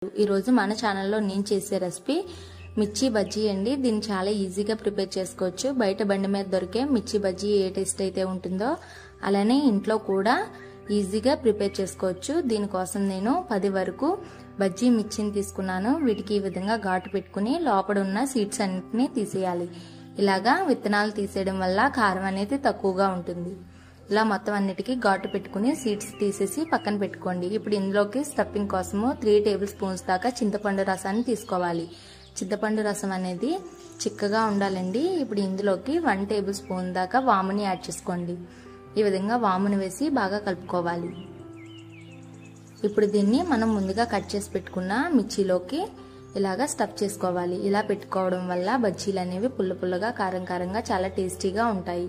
ఈరోజు మన ఛానల్లో నేను చేసే రెసిపీ మిర్చి బజ్జీ అండి దీన్ని చాలా ఈజీగా ప్రిపేర్ చేసుకోవచ్చు బయట బండి మీద దొరికే మిర్చి బజ్జీ ఏ టేస్ట్ అయితే ఉంటుందో అలానే ఇంట్లో కూడా ఈజీగా ప్రిపేర్ చేసుకోవచ్చు దీనికోసం నేను పది వరకు బజ్జీ మిర్చిని తీసుకున్నాను వీటికి ఈ విధంగా ఘాటు పెట్టుకుని లోపల ఉన్న సీడ్స్ అన్నిటిని తీసేయాలి ఇలాగా విత్తనాలు తీసేయడం వల్ల కారం అనేది తక్కువగా ఉంటుంది ఇలా మొత్తం అన్నిటికీ ఘాటు పెట్టుకుని సీడ్స్ తీసేసి పక్కన పెట్టుకోండి ఇప్పుడు ఇందులోకి స్టఫింగ్ కోసము త్రీ టేబుల్ స్పూన్స్ దాకా చింతపండు రసాన్ని తీసుకోవాలి చింతపండు రసం అనేది చిక్కగా ఉండాలండి ఇప్పుడు ఇందులోకి వన్ టేబుల్ స్పూన్ దాకా వాముని యాడ్ చేసుకోండి ఈ విధంగా వాముని వేసి బాగా కలుపుకోవాలి ఇప్పుడు దీన్ని మనం ముందుగా కట్ చేసి పెట్టుకున్న మిర్చిలోకి ఇలాగా స్టఫ్ చేసుకోవాలి ఇలా పెట్టుకోవడం వల్ల బజ్జీలు అనేవి పుల్ల పుల్లగా కారం కారంగా చాలా టేస్టీగా ఉంటాయి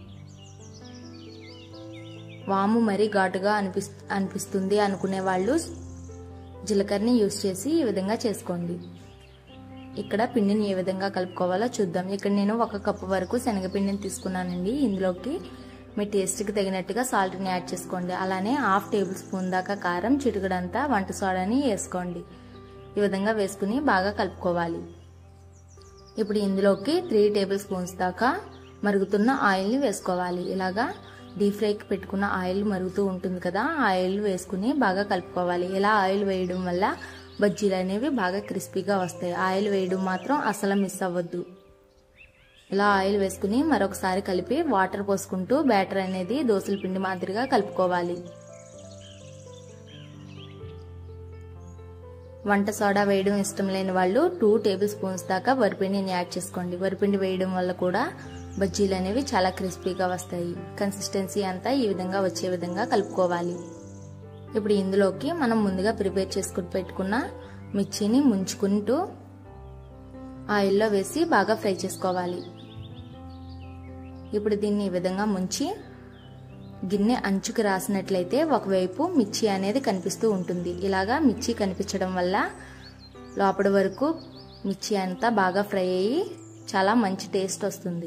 వాము మరీ ఘాటుగా అనిపిస్ అనిపిస్తుంది అనుకునే వాళ్ళు జీలకర్రని యూస్ చేసి ఈ విధంగా చేసుకోండి ఇక్కడ పిండిని ఏ విధంగా కలుపుకోవాలో చూద్దాం ఇక్కడ నేను ఒక కప్పు వరకు శనగపిండిని తీసుకున్నానండి ఇందులోకి మీ టేస్ట్కి తగినట్టుగా సాల్ట్ని యాడ్ చేసుకోండి అలానే హాఫ్ టేబుల్ స్పూన్ దాకా కారం చిటుకుడంతా వంట సోడాని వేసుకోండి ఈ విధంగా వేసుకుని బాగా కలుపుకోవాలి ఇప్పుడు ఇందులోకి త్రీ టేబుల్ స్పూన్స్ దాకా మరుగుతున్న ఆయిల్ని వేసుకోవాలి ఇలాగా డీప్ ఫ్రైకి పెట్టుకున్న ఆయిల్ మరుగుతూ ఉంటుంది కదా ఆ ఆయిల్ వేసుకుని బాగా కలుపుకోవాలి ఇలా ఆయిల్ వేయడం వల్ల బజ్జీలు అనేవి బాగా క్రిస్పీగా వస్తాయి ఆయిల్ వేయడం మాత్రం అసలు మిస్ అవ్వద్దు ఇలా ఆయిల్ వేసుకుని మరొకసారి కలిపి వాటర్ పోసుకుంటూ బ్యాటర్ అనేది దోశల పిండి మాదిరిగా కలుపుకోవాలి వంట సోడా వేయడం ఇష్టం లేని వాళ్ళు టూ టేబుల్ స్పూన్స్ దాకా వరిపిండిని యాడ్ చేసుకోండి వరిపిండి వేయడం వల్ల కూడా బజ్జీలు అనేవి చాలా క్రిస్పీగా వస్తాయి కన్సిస్టెన్సీ అంతా ఈ విధంగా వచ్చే విధంగా కలుపుకోవాలి ఇప్పుడు ఇందులోకి మనం ముందుగా ప్రిపేర్ చేసుకుని పెట్టుకున్న మిర్చిని ముంచుకుంటూ ఆయిల్లో వేసి బాగా ఫ్రై చేసుకోవాలి ఇప్పుడు దీన్ని ఈ విధంగా ముంచి గిన్నె అంచుకు రాసినట్లయితే ఒకవైపు మిర్చి అనేది కనిపిస్తూ ఉంటుంది ఇలాగా మిర్చి కనిపించడం వల్ల లోపల వరకు మిర్చి అంతా బాగా ఫ్రై అయ్యి చాలా మంచి టేస్ట్ వస్తుంది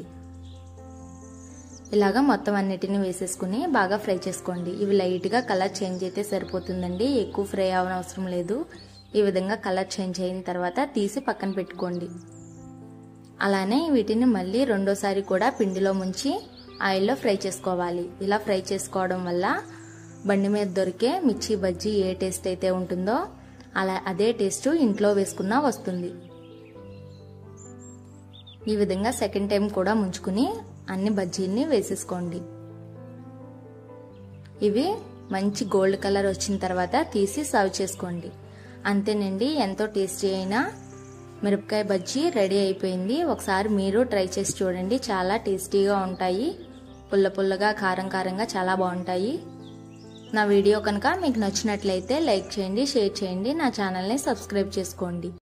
ఇలాగా మొత్తం అన్నిటిని వేసేసుకుని బాగా ఫ్రై చేసుకోండి ఇవి లైట్గా కలర్ చేంజ్ అయితే సరిపోతుందండి ఎక్కువ ఫ్రై అవనవసరం లేదు ఈ విధంగా కలర్ చేంజ్ అయిన తర్వాత తీసి పక్కన పెట్టుకోండి అలానే వీటిని మళ్ళీ రెండోసారి కూడా పిండిలో ముంచి ఆయిల్లో ఫ్రై చేసుకోవాలి ఇలా ఫ్రై చేసుకోవడం వల్ల బండి మీద దొరికే మిర్చి బజ్జీ ఏ టేస్ట్ అయితే ఉంటుందో అలా అదే టేస్ట్ ఇంట్లో వేసుకున్నా వస్తుంది ఈ విధంగా సెకండ్ టైం కూడా ముంచుకుని అన్ని బజ్జీల్ని వేసేసుకోండి ఇవి మంచి గోల్డ్ కలర్ వచ్చిన తర్వాత తీసి సర్వ్ చేసుకోండి అంతేనండి ఎంతో టేస్టీ అయినా మిరపకాయ బజ్జీ రెడీ అయిపోయింది ఒకసారి మీరు ట్రై చేసి చూడండి చాలా టేస్టీగా ఉంటాయి పుల్ల పుల్లగా కారం కారంగా చాలా బాగుంటాయి నా వీడియో కనుక మీకు నచ్చినట్లయితే లైక్ చేయండి షేర్ చేయండి నా ఛానల్ని సబ్స్క్రైబ్ చేసుకోండి